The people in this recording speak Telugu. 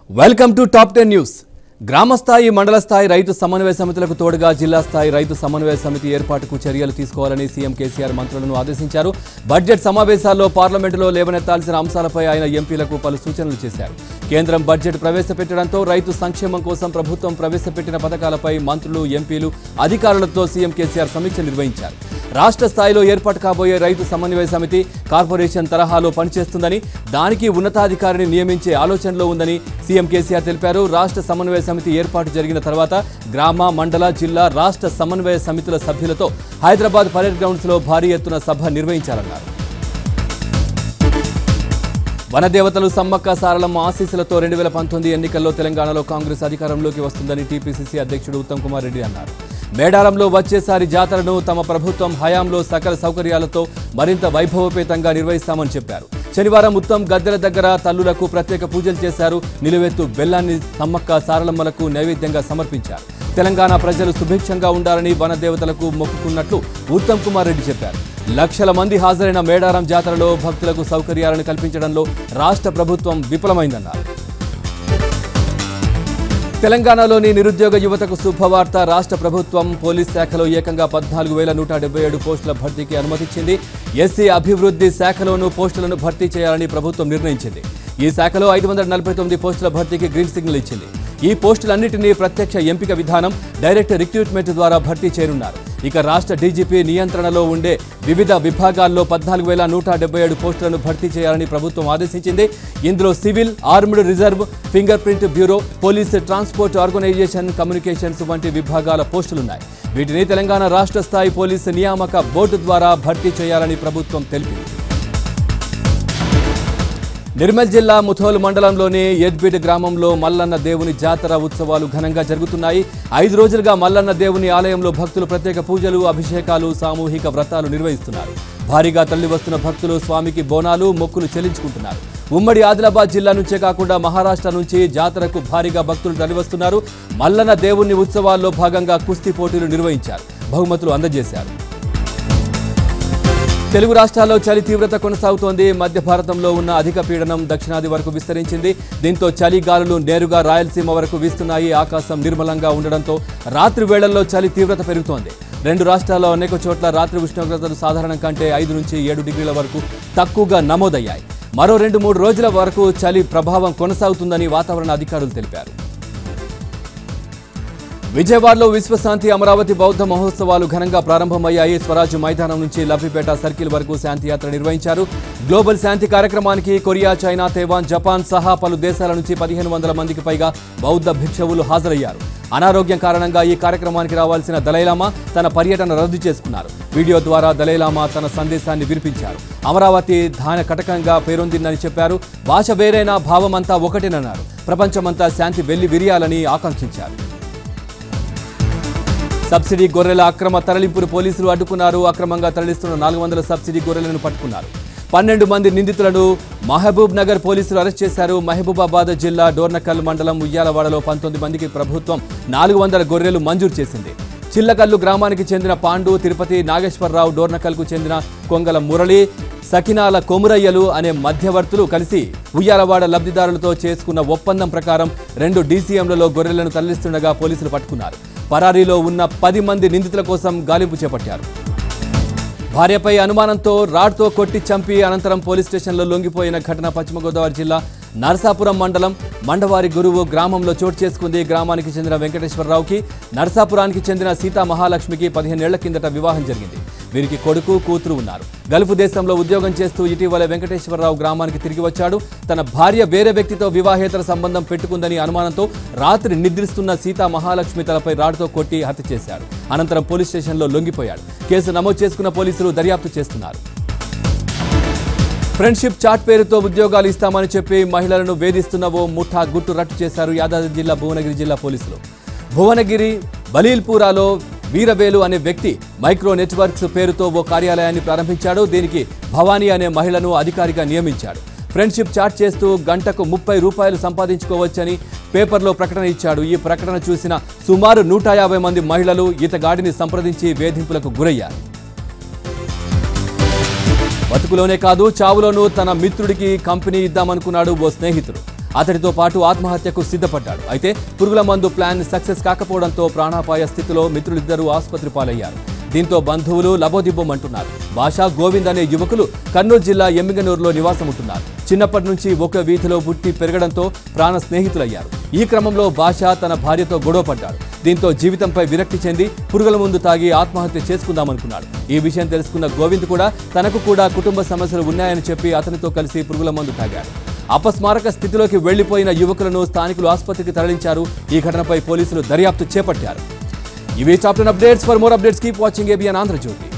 welcome to top ten news గ్రామ స్థాయి మండల స్థాయి రైతు సమన్వయ సమితులకు తోడుగా జిల్లా స్థాయి రైతు సమన్వయ సమితి ఏర్పాటుకు చర్యలు తీసుకోవాలని సీఎం కేసీఆర్ మంత్రులను ఆదేశించారు బడ్జెట్ సమావేశాల్లో పార్లమెంటులో లేవనెత్తాల్సిన అంశాలపై ఆయన ఎంపీలకు పలు సూచనలు చేశారు కేంద్రం బడ్జెట్ ప్రవేశపెట్టడంతో రైతు సంక్షేమం కోసం ప్రభుత్వం ప్రవేశపెట్టిన పథకాలపై మంత్రులు ఎంపీలు అధికారులతో సీఎం కేసీఆర్ సమీక్ష నిర్వహించారు రాష్ట్ర స్థాయిలో ఏర్పాటు కాబోయే రైతు సమన్వయ సమితి కార్పొరేషన్ తరహాలో పనిచేస్తుందని దానికి ఉన్నతాధికారిని నియమించే ఆలోచనలో ఉందని సీఎం కేసీఆర్ తెలిపారు రాష్ట్ర సమన్వయ సమితి ఏర్పాటు జరిగిన తర్వాత గ్రామ మండల జిల్లా రాష్ట్ర సమన్వయ సమితుల సభ్యులతో హైదరాబాద్ పరేడ్ గ్రౌండ్స్ లో భారీ ఎత్తున సభ నిర్వహించారన్నారు వనదేవతలు సమ్మక్క సారలమ్మ ఆశీస్సులతో రెండు వేల పంతొమ్మిది ఎన్నికల్లో తెలంగాణలో కాంగ్రెస్ అధికారంలోకి వస్తుందని టీపీసీసీ అధ్యక్షుడు ఉత్తమ్ కుమార్ రెడ్డి అన్నారు మేడారంలో వచ్చేసారి జాతరను తమ ప్రభుత్వం హయాంలో సకల సౌకర్యాలతో మరింత వైభవపేతంగా నిర్వహిస్తామని చెప్పారు శనివారం ఉత్తమ్ గద్దెల దగ్గర తల్లులకు ప్రత్యేక పూజలు చేశారు నిలువెత్తు బెల్లాన్ని సమ్మక్క సారలమ్మలకు నైవేద్యంగా సమర్పించారు తెలంగాణ ప్రజలు సుభిక్షంగా ఉండాలని వనదేవతలకు మొక్కుకున్నట్లు ఉత్తమ్ కుమార్ రెడ్డి చెప్పారు లక్షల మంది హాజరైన మేడారం జాతరలో భక్తులకు సౌకర్యాలను కల్పించడంలో రాష్ట్ర ప్రభుత్వం విఫలమైందన్నారు తెలంగాణలోని నిరుద్యోగ యువతకు శుభవార్త రాష్ట్ర ప్రభుత్వం పోలీస్ శాఖలో ఏకంగా పద్నాలుగు వేల నూట డెబ్బై ఏడు పోస్టుల భర్తీకి అనుమతిచ్చింది ఎస్సీ అభివృద్ధి శాఖలోనూ పోస్టులను భర్తీ చేయాలని ప్రభుత్వం నిర్ణయించింది ఈ శాఖలో ఐదు వందల నలభై తొమ్మిది పోస్టుల భర్తీకి గ్రీన్ సిగ్నల్ ఇచ్చింది ఈ పోస్టులన్నింటినీ ప్రత్యక్ష ఎంపిక విధానం డైరెక్ట్ రిక్రూట్మెంట్ ద్వారా భర్తీ చేయనున్నారు ఇక రాష్ట్ర డీజీపీ నియంత్రణలో ఉండే వివిధ విభాగాల్లో పద్నాలుగు వేల నూట డెబ్బై ఏడు పోస్టులను భర్తీ చేయాలని ప్రభుత్వం ఆదేశించింది ఇందులో civil armed reserve finger print bureau police transport organisation communications వంటి విభాగాల పోస్టులున్నాయి వీటిని తెలంగాణ రాష్ట్ర స్థాయి పోలీసు నియామక బోర్డు ద్వారా భర్తీ చేయాలని ప్రభుత్వం తెలిపింది నిర్మల్ జిల్లా ముథోల్ మండలంలోని ఎడ్బిడ్ గ్రామంలో మల్లన్న దేవుని జాతర ఉత్సవాలు ఘనంగా జరుగుతున్నాయి ఐదు రోజులుగా మల్లన్న దేవుని ఆలయంలో భక్తులు ప్రత్యేక పూజలు అభిషేకాలు సామూహిక వ్రతాలు నిర్వహిస్తున్నారు భారీగా తల్లి వస్తున్న భక్తులు స్వామికి బోనాలు మొక్కులు చెల్లించుకుంటున్నారు ఉమ్మడి ఆదిలాబాద్ జిల్లా నుంచే కాకుండా మహారాష్ట్ర నుంచి జాతరకు భారీగా భక్తులు తరలివస్తున్నారు మల్లన్న దేవుని ఉత్సవాల్లో భాగంగా కుస్తీ పోటీలు నిర్వహించారు బహుమతులు అందజేశారు తెలుగు రాష్ట్రాల్లో చలి తీవ్రత కొనసాగుతోంది మధ్య భారతంలో ఉన్న అధిక పీడనం దక్షిణాది వరకు విస్తరించింది దీంతో చలి గాలులు నేరుగా రాయలసీమ వరకు వీస్తున్నాయి ఆకాశం నిర్మలంగా ఉండడంతో రాత్రి వేళల్లో చలి తీవ్రత పెరుగుతోంది రెండు రాష్ట్రాల్లో అనేక చోట్ల రాత్రి ఉష్ణోగ్రతలు సాధారణం కంటే ఐదు నుంచి ఏడు డిగ్రీల వరకు తక్కువగా నమోదయ్యాయి మరో రెండు మూడు రోజుల వరకు చలి ప్రభావం కొనసాగుతుందని వాతావరణ అధికారులు తెలిపారు విజయవాడలో విశ్వశాంతి అమరావతి బౌద్ధ మహోత్సవాలు ఘనంగా ప్రారంభమయ్యాయి స్వరాజ్ మైదానం నుంచి లబ్బిపేట సర్కిల్ వరకు శాంతి యాత్ర నిర్వహించారు గ్లోబల్ శాంతి కార్యక్రమానికి కొరియా చైనా తైవాన్ జపాన్ సహా పలు దేశాల నుంచి పదిహేను వందల మందికి పైగా బౌద్ధ భిక్షువులు హాజరయ్యారు అనారోగ్యం కారణంగా ఈ కార్యక్రమానికి రావాల్సిన దలైలామా తన పర్యటన రద్దు చేసుకున్నారు వీడియో ద్వారా దలైలామా తన సందేశాన్ని వినిపించారు అమరావతి ధాన కటకంగా పేరొందిందని చెప్పారు భాష వేరైనా భావమంతా ఒకటేనన్నారు ప్రపంచమంతా శాంతి వెళ్లి విరియాలని ఆకాంక్షించారు సబ్సిడీ గొర్రెల అక్రమ తరలింపును పోలీసులు అడ్డుకున్నారు అక్రమంగా తరలిస్తున్న నాలుగు వందల సబ్సిడీ గొర్రెలను పట్టుకున్నారు పన్నెండు మంది నిందితులను మహబూబ్ నగర్ పోలీసులు అరెస్ట్ చేశారు మహబూబాబాద్ జిల్లా డోర్నకల్ మండలం ఉయ్యాలవాడలో పంతొమ్మిది మందికి ప్రభుత్వం నాలుగు వందల గొర్రెలు మంజూరు చేసింది చిల్లకల్లు గ్రామానికి చెందిన పాండు తిరుపతి నాగేశ్వరరావు డోర్నకల్కు చెందిన కొంగల మురళి సకినాల కొమురయ్యలు అనే మధ్యవర్తులు కలిసి ఉయ్యాలవాడ లబ్ధిదారులతో చేసుకున్న ఒప్పందం ప్రకారం రెండు డీసీఎంలలో గొర్రెలను తరలిస్తుండగా పోలీసులు పట్టుకున్నారు పరారీలో ఉన్న పది మంది నిందితుల కోసం గాలింపు చేపట్టారు భార్యపై అనుమానంతో రాడ్తో కొట్టి చంపి అనంతరం పోలీస్ స్టేషన్లో లొంగిపోయిన ఘటన పశ్చిమ గోదావరి జిల్లా నరసాపురం మండలం మండవారి గురువు గ్రామంలో చోటు చేసుకుంది గ్రామానికి చెందిన వెంకటేశ్వరరావుకి నరసాపురానికి చెందిన సీతా మహాలక్ష్మికి పదిహేనేళ్ల కిందట వివాహం జరిగింది వీరికి కొడుకు కూతురు ఉన్నారు గల్ఫ్ దేశంలో ఉద్యోగం చేస్తూ ఇటీవల వెంకటేశ్వరరావు గ్రామానికి తిరిగి వచ్చాడు తన భార్య వేరే వ్యక్తితో వివాహేతర సంబంధం పెట్టుకుందని అనుమానంతో రాత్రి నిద్రిస్తున్న సీతా మహాలక్ష్మి తలపై రాడ్తో కొట్టి హత్య చేశాడు అనంతరం పోలీస్ స్టేషన్లో లొంగిపోయాడు కేసు నమోదు చేసుకున్న పోలీసులు దర్యాప్తు చేస్తున్నారు ఫ్రెండ్షిప్ చాట్ పేరుతో ఉద్యోగాలు ఇస్తామని చెప్పి మహిళలను వేధిస్తున్న ఓ ముఠా గుట్టు రట్టు చేశారు యాదాద్రి జిల్లా భువనగిరి జిల్లా పోలీసులు భువనగిరి బలీల్పూరాలో వీరవేలు అనే వ్యక్తి మైక్రో నెట్వర్క్స్ పేరుతో ఓ కార్యాలయాన్ని ప్రారంభించాడు దీనికి భవానీ అనే మహిళను అధికారిగా నియమించాడు ఫ్రెండ్షిప్ చాట్ చేస్తూ గంటకు ముప్పై రూపాయలు సంపాదించుకోవచ్చని పేపర్లో ప్రకటన ఇచ్చాడు ఈ ప్రకటన చూసిన సుమారు నూట యాభై మంది మహిళలు ఇతగాడిని సంప్రదించి వేధింపులకు గురయ్యారు బతుకులోనే కాదు చావులోనూ తన మిత్రుడికి కంపెనీ ఇద్దామనుకున్నాడు ఓ స్నేహితుడు అతడితో పాటు ఆత్మహత్యకు సిద్ధపడ్డాడు అయితే పురుగుల మందు ప్లాన్ సక్సెస్ కాకపోవడంతో ప్రాణాపాయ స్థితిలో మిత్రులిద్దరూ ఆసుపత్రి పాలయ్యారు దీంతో బంధువులు లబోదిబ్బమంటున్నారు భాషా గోవింద్ అనే యువకులు కర్నూలు జిల్లా ఎమ్మిగనూరులో నివాసం ఉంటున్నారు చిన్నప్పటి నుంచి ఒక వీధిలో పుట్టి పెరగడంతో ప్రాణ స్నేహితులయ్యారు ఈ క్రమంలో భాష తన భార్యతో గొడవపడ్డాడు దీంతో జీవితంపై విరక్తి చెంది పురుగుల ముందు తాగి ఆత్మహత్య చేసుకుందామనుకున్నాడు ఈ విషయం తెలుసుకున్న గోవింద్ కూడా తనకు కూడా కుటుంబ సమస్యలు ఉన్నాయని చెప్పి అతనితో కలిసి పురుగుల మందు తాగాడు అపస్మారక స్థితిలోకి వెళ్లిపోయిన యువకులను స్థానికులు ఆసుపత్రికి తరలించారు ఈ ఘటనపై పోలీసులు దర్యాప్తు చేపట్టారు ఇవి top ten updates for more updates keep watching ABN Andhra Jyothi